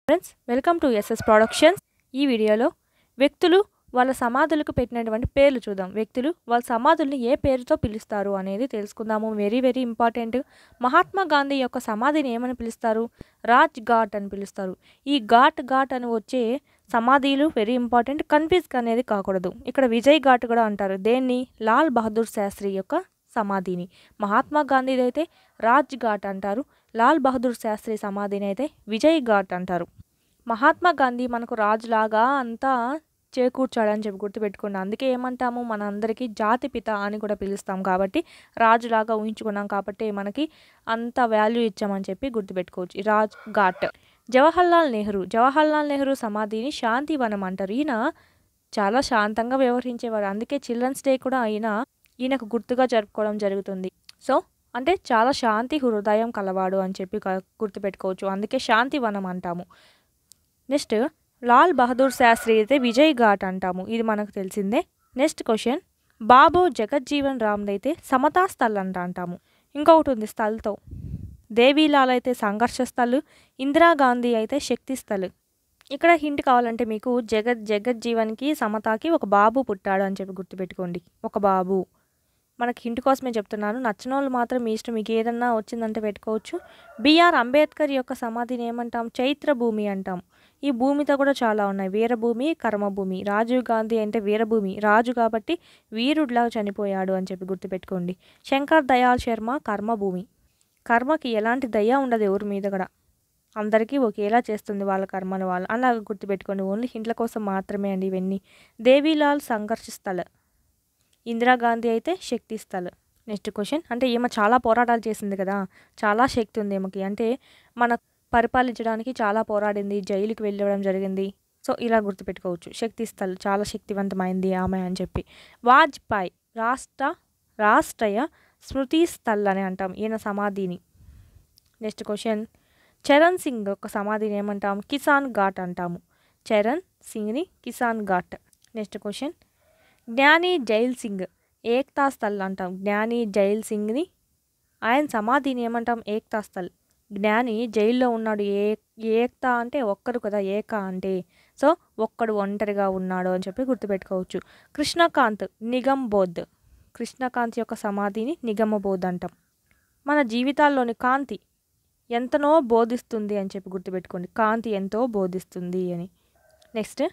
friends welcome to SS productions ఈ వీడియోలో వ్యక్తులు వాళ్ళ సమాధులకు పెట్టినటువంటి పేర్లు చూద్దాం వ్యక్తులు వాళ్ళ సమాధుల్ని ఏ పేరుతో పిలుస్తారు అనేది తెలుసుకుందాము very very important Mahatma Gandhi యొక్క సమాధిని ఏమని పిలుస్తారు రాజ్ ఘాట్ అని పిలుస్తారు ఈ ఘాట్ ఘాట్ అని వచ్చే సమాధులు వెరీ ఇంపార్టెంట్ కన్ఫ్యూజ్ అనేది కాకూడదు ఇక్కడ విజయ్ ఘాట్ కూడా అంటారు దేన్ని లాల్ బహదూర్ శాస్త్రి యొక్క సమాధిని మహాత్మా గాంధీది అయితే రాజ్ ఘాట్ అంటారు లాల్ బహదూర్ శాస్త్రి సమాధిని అయితే విజయ్ ఘాట్ అంటారు మహాత్మా గాంధీ మనకు రాజులాగా అంతా చేకూర్చాడని చెప్పి గుర్తుపెట్టుకోండి అందుకే ఏమంటాము మన అందరికీ జాతి పిత అని కూడా పిలుస్తాం కాబట్టి రాజులాగా ఊహించుకున్నాం కాబట్టి మనకి అంత వాల్యూ ఇచ్చామని చెప్పి గుర్తుపెట్టుకోవచ్చు ఈ రాజ్ ఘాట్ జవహర్లాల్ నెహ్రూ జవహర్లాల్ నెహ్రూ సమాధిని శాంతివనం అంటారు ఈయన చాలా శాంతంగా వ్యవహరించేవాడు అందుకే చిల్డ్రన్స్ డే కూడా ఆయన ఈయనకు గుర్తుగా జరుపుకోవడం జరుగుతుంది సో అంటే చాలా శాంతి హృదయం కలవాడు అని చెప్పి క- గుర్తుపెట్టుకోవచ్చు అందుకే శాంతివనం అంటాము నెక్స్ట్ లాల్ బహదూర్ శాస్త్రి అయితే విజయ్ ఘాట్ అంటాము ఇది మనకు తెలిసిందే నెక్స్ట్ క్వశ్చన్ బాబు జగజ్జీవన్ రామ్ అయితే సమతా స్థల్ అంట అంటాము ఇంకొకటి ఉంది స్థల్తో దేవీలాల్ అయితే సంఘర్ష స్థల్ ఇందిరాగాంధీ అయితే శక్తి స్థల్ ఇక్కడ హింట్ కావాలంటే మీకు జగత్ జగజ్జీవన్కి సమతాకి ఒక బాబు పుట్టాడు అని చెప్పి గుర్తుపెట్టుకోండి ఒక బాబు మనకి హింట్ కోసమే చెప్తున్నాను నచ్చిన వాళ్ళు మాత్రం మీ ఇష్టం మీకు ఏదన్నా వచ్చిందంటే పెట్టుకోవచ్చు బిఆర్ అంబేద్కర్ యొక్క సమాధిని ఏమంటాం చైత్ర భూమి అంటాం ఈ భూమితో కూడా చాలా ఉన్నాయి వీరభూమి కర్మభూమి రాజీవ్ గాంధీ అంటే వీరభూమి రాజు కాబట్టి వీరుడిలా చనిపోయాడు అని చెప్పి గుర్తుపెట్టుకోండి శంకర్ దయాల్ శర్మ కర్మభూమి కర్మకి ఎలాంటి దయ ఉండదు ఎవరి మీద కూడా అందరికీ ఒకేలా చేస్తుంది వాళ్ళ కర్మను వాళ్ళు అలా గుర్తుపెట్టుకోండి ఓన్లీ హింట్ల కోసం మాత్రమే అండి ఇవన్నీ దేవీలాల్ సంఘర్ష స్థల ఇందిరాగాంధీ అయితే శక్తి స్థల్ నెక్స్ట్ క్వశ్చన్ అంటే ఈమె చాలా పోరాటాలు చేసింది కదా చాలా శక్తి ఉంది ఈమెకి అంటే మన పరిపాలించడానికి చాలా పోరాడింది జైలుకి వెళ్ళడం జరిగింది సో ఇలా గుర్తుపెట్టుకోవచ్చు శక్తి స్థల్ చాలా శక్తివంతమైంది ఆమె అని చెప్పి వాజ్పాయ్ రాష్ట్ర రాష్ట్రయ స్మృతి స్థల్ అని అంటాం ఈయన సమాధిని నెక్స్ట్ క్వశ్చన్ చరణ్ సింగ్ యొక్క సమాధిని ఏమంటాం కిసాన్ ఘాట్ అంటాము చరణ్ సింగ్ని కిసాన్ ఘాట్ నెక్స్ట్ క్వశ్చన్ జ్ఞాని జైల్ సింగ్ ఏక్తా స్థల్ అంటాం జ్ఞాని జైల్ సింగ్ని ఆయన సమాధిని ఏమంటాం ఏక్తా స్థల్ జ్ఞాని జైల్లో ఉన్నాడు ఏ ఏక్తా అంటే ఒక్కరు కదా ఏక అంటే సో ఒక్కడు ఒంటరిగా ఉన్నాడు అని చెప్పి గుర్తుపెట్టుకోవచ్చు కృష్ణకాంత్ నిగమ్ బోధ్ కృష్ణకాంత్ యొక్క సమాధిని నిగమ బోధ్ అంటాం మన జీవితాల్లోని కాంతి ఎంతనో బోధిస్తుంది అని చెప్పి గుర్తుపెట్టుకోండి కాంతి ఎంతో బోధిస్తుంది అని నెక్స్ట్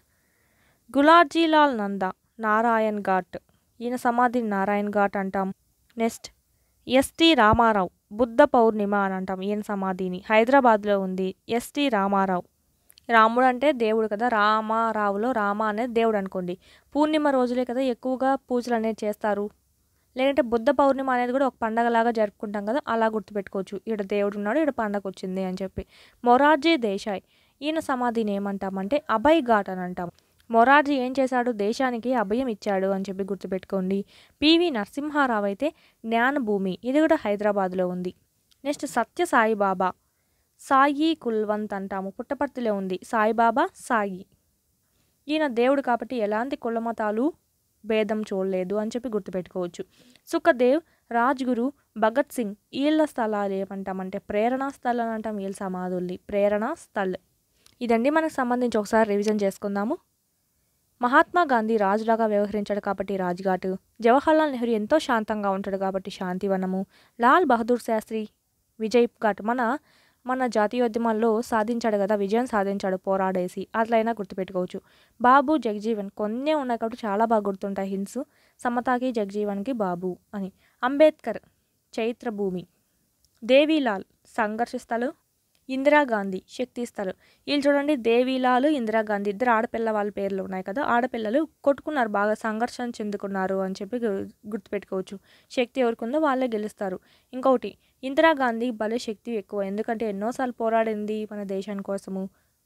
గులాజీలాల్ నందా నారాయణ్ ఘాట్ ఈయన సమాధిని నారాయణ్ ఘాట్ అంటాం నెక్స్ట్ ఎస్టి రామారావు బుద్ధ పౌర్ణిమ అని అంటాం ఈయన సమాధిని హైదరాబాద్లో ఉంది ఎస్టి రామారావు రాముడు అంటే దేవుడు కదా రామారావులో రామ అనేది దేవుడు అనుకోండి పూర్ణిమ రోజులే కదా ఎక్కువగా పూజలు అనేది చేస్తారు లేదంటే బుద్ధ పౌర్ణిమ అనేది కూడా ఒక పండగలాగా జరుపుకుంటాం కదా అలా గుర్తుపెట్టుకోవచ్చు ఈడ దేవుడు ఉన్నాడు ఈడ పండగ వచ్చింది అని చెప్పి మొరార్జీ దేశాయ్ ఈయన సమాధిని ఏమంటామంటే అభయ్ ఘాట్ అని అంటాం మొరార్జీ ఏం చేశాడు దేశానికి అభయం ఇచ్చాడు అని చెప్పి గుర్తుపెట్టుకోండి పివి నరసింహారావు అయితే జ్ఞానభూమి ఇది కూడా హైదరాబాద్లో ఉంది నెక్స్ట్ సత్య సాయిబాబా సాయి కుల్వంత్ అంటాము పుట్టపర్తిలో ఉంది సాయిబాబా సాయి ఈయన దేవుడు కాబట్టి ఎలాంటి కులమతాలు భేదం చూడలేదు అని చెప్పి గుర్తుపెట్టుకోవచ్చు సుఖదేవ్ రాజ్గురు భగత్ సింగ్ వీళ్ళ స్థలాలు ఏమంటామంటే ప్రేరణా స్థల్ అని అంటాం వీళ్ళ సమాధుల్ని ప్రేరణా స్థల్ ఇదండి మనకు సంబంధించి ఒకసారి రివిజన్ చేసుకుందాము మహాత్మా గాంధీ రాజులాగా వ్యవహరించాడు కాబట్టి రాజ్ఘాట్ జవహర్లాల్ నెహ్రూ ఎంతో శాంతంగా ఉంటాడు కాబట్టి శాంతివనము లాల్ బహదూర్ శాస్త్రి విజయ్ ఘాట్ మన మన జాతీయోద్యమాల్లో సాధించాడు కదా విజయం సాధించాడు పోరాడేసి అట్లయినా గుర్తుపెట్టుకోవచ్చు బాబు జగజీవన్ కొన్నే ఉన్నాయి కాబట్టి చాలా బాగా గుర్తుంటాయి హింట్స్ సమతాకి జగజీవన్కి బాబు అని అంబేద్కర్ చైత్రభూమి దేవీలాల్ సంఘర్ష స్థలం ఇందిరాగాంధీ శక్తి స్థలం వీళ్ళు చూడండి దేవీలాల్ ఇందిరాగాంధీ ఇద్దరు ఆడపిల్ల వాళ్ళ పేర్లు ఉన్నాయి కదా ఆడపిల్లలు కొట్టుకున్నారు బాగా సంఘర్షణ చెందుకున్నారు అని చెప్పి గు- గుర్తుపెట్టుకోవచ్చు శక్తి ఎవరికి ఉందో వాళ్ళే గెలుస్తారు ఇంకొకటి ఇందిరాగాంధీ భలే శక్తి ఎక్కువ ఎందుకంటే ఎన్నోసార్లు పోరాడింది మన దేశం కోసము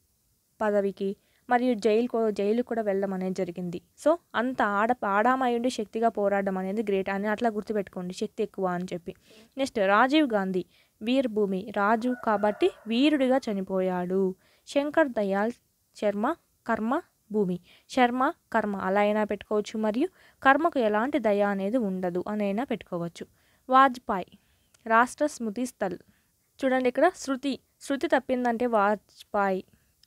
పదవికి మరియు జైలు కో జైలు కూడా వెళ్ళడం అనేది జరిగింది సో అంత ఆడ ఆడామయుండి శక్తిగా పోరాడడం అనేది గ్రేట్ అని అట్లా గుర్తుపెట్టుకోండి శక్తి ఎక్కువ అని చెప్పి నెక్స్ట్ రాజీవ్ గాంధీ వీర్ భూమి రాజు కాబట్టి వీరుడిగా చనిపోయాడు శంకర్ దయాల్ శర్మ కర్మ భూమి శర్మ కర్మ అలా అయినా పెట్టుకోవచ్చు మరియు కర్మకు ఎలాంటి దయ అనేది ఉండదు అని అయినా పెట్టుకోవచ్చు వాజ్పాయ్ రాష్ట్ర స్మృతి స్థల్ చూడండి ఇక్కడ శృతి శృతి తప్పిందంటే వాజ్పాయ్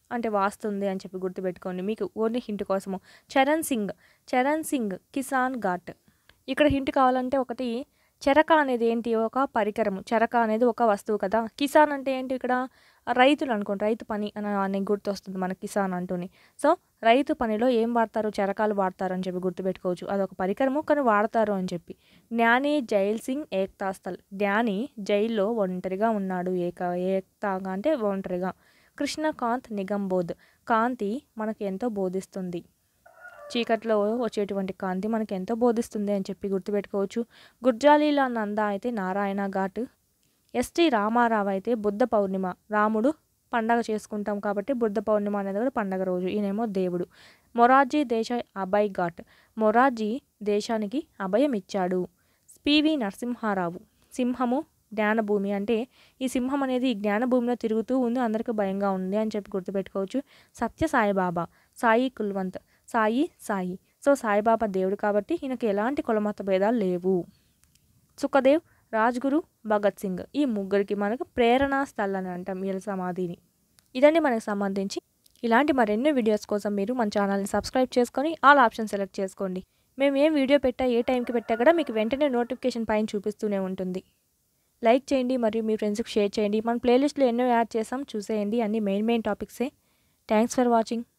అంటే వాస్తుంది అని చెప్పి గుర్తుపెట్టుకోండి మీకు ఓన్లీ హింట్ కోసము చరణ్ సింగ్ చరణ్ సింగ్ కిసాన్ ఘాట్ ఇక్కడ హింట్ కావాలంటే ఒకటి చెరక అనేది ఏంటి ఒక పరికరము చెరక అనేది ఒక వస్తువు కదా కిసాన్ అంటే ఏంటి ఇక్కడ రైతులు అనుకోండి రైతు పని అని అని గుర్తొస్తుంది మన కిసాన్ అంటూని సో రైతు పనిలో ఏం వాడతారు చెరకాలు వాడతారు అని చెప్పి గుర్తుపెట్టుకోవచ్చు అదొక పరికరము కానీ వాడతారు అని చెప్పి జ్ఞాని జైల్ సింగ్ ఏక్తాస్థల్ జ్ఞాని జైల్లో ఒంటరిగా ఉన్నాడు ఏక ఏక్తాగా అంటే ఒంటరిగా కృష్ణకాంత్ నిగంబోధ్ కాంతి మనకు ఎంతో బోధిస్తుంది చీకట్లో వచ్చేటువంటి కాంతి మనకి ఎంతో బోధిస్తుంది అని చెప్పి గుర్తుపెట్టుకోవచ్చు గుర్జాలీల నంద అయితే నారాయణ ఘాట్ ఎస్టి రామారావు అయితే బుద్ధ పౌర్ణిమ రాముడు పండగ చేసుకుంటాం కాబట్టి బుద్ధ పౌర్ణిమ అనేది కూడా పండగ రోజు ఈయనేమో దేవుడు మొరార్జీ దేశ అభయ్ ఘాట్ మొరార్జీ దేశానికి అభయం ఇచ్చాడు పివి నరసింహారావు సింహము జ్ఞానభూమి అంటే ఈ సింహం అనేది ఈ జ్ఞానభూమిలో తిరుగుతూ ఉంది అందరికీ భయంగా ఉంది అని చెప్పి గుర్తుపెట్టుకోవచ్చు సత్య సాయిబాబా సాయి కుల్వంత్ సాయి సాయి సో సాయిబాబా దేవుడు కాబట్టి ఈయనకి ఎలాంటి కులమత భేదాలు లేవు సుఖదేవ్ రాజ్గురు భగత్ సింగ్ ఈ ముగ్గురికి మనకు ప్రేరణా స్థల్ అని అంటాం వీళ్ళ సమాధిని ఇదండి మనకు సంబంధించి ఇలాంటి మరెన్నో వీడియోస్ కోసం మీరు మన ఛానల్ని సబ్స్క్రైబ్ చేసుకొని ఆల్ ఆప్షన్ సెలెక్ట్ చేసుకోండి మేము ఏం వీడియో పెట్టా ఏ టైంకి పెట్టా కూడా మీకు వెంటనే నోటిఫికేషన్ పైన చూపిస్తూనే ఉంటుంది లైక్ చేయండి మరియు మీ ఫ్రెండ్స్కి షేర్ చేయండి మన ప్లేలిస్ట్లో ఎన్నో యాడ్ చేసాం చూసేయండి అన్ని మెయిన్ మెయిన్ టాపిక్సే థ్యాంక్స్ ఫర్ వాచింగ్